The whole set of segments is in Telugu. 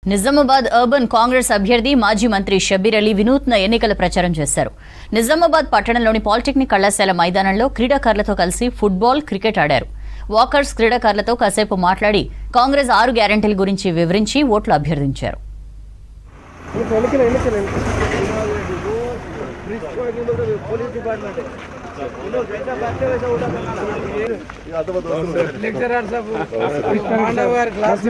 నిజామాబాద్ అర్బన్ కాంగ్రెస్ అభ్యర్థి మాజీ మంత్రి షబీర్ అలీ వినూత్న ఎన్నికల ప్రచారం చేశారు నిజామాబాద్ పట్టణంలోని పాలిటెక్నిక్ కళాశాల మైదానంలో క్రీడాకారులతో కలిసి ఫుట్బాల్ క్రికెట్ ఆడారు వాకర్స్ క్రీడాకారులతో కాసేపు మాట్లాడి కాంగ్రెస్ ఆరు గ్యారంటీల గురించి వివరించి ఓట్లు అభ్యర్థించారు लेक्चरर सब पांडव गाరు క్లాస్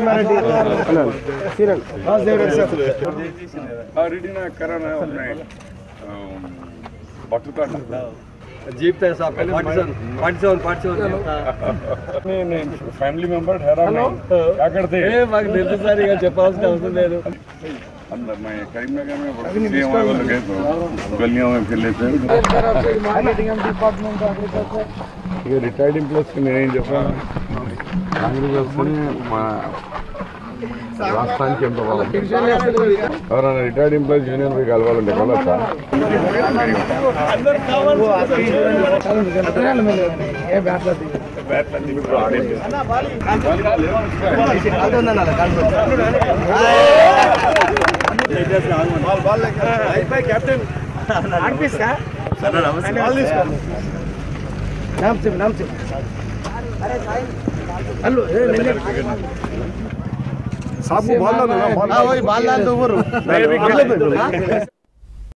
రీడిన కరోనా ఉన్నాయి బట్టుతాడు जीप था साहब 47 47 47 ఫ్యామిలీ మెంబర్ హెరాన్ అక్కడితే ఏ మాకు తెలుసు సార్ ఇక చెప్పాల్సిన అవసరం లేదు अंदर मैं करीमनगर में सीएम वाले गए तो गलियों में फिर लेते हैं మార్కెటింగ్ డిపార్ట్మెంట్ ఇక రిటైర్డ్ ఎంప్లాయీస్ కి నేనేం చెప్పాను కాంగ్రెస్ వస్తేనే మా రాష్ట్రానికి ఎంత బాగుంది ఎవరైనా రిటైర్డ్ ఎంప్లాయీస్ యూనియన్ పోయి కలవాలంటే కలవచ్చా ఏ బ్యాట్ల అనిపిస్తా నామ్ చెప్పు నామ్ చెప్పు హలో ఏ నిన్నే సాబు బాల్ బాల్ లాల్ తో ఊరు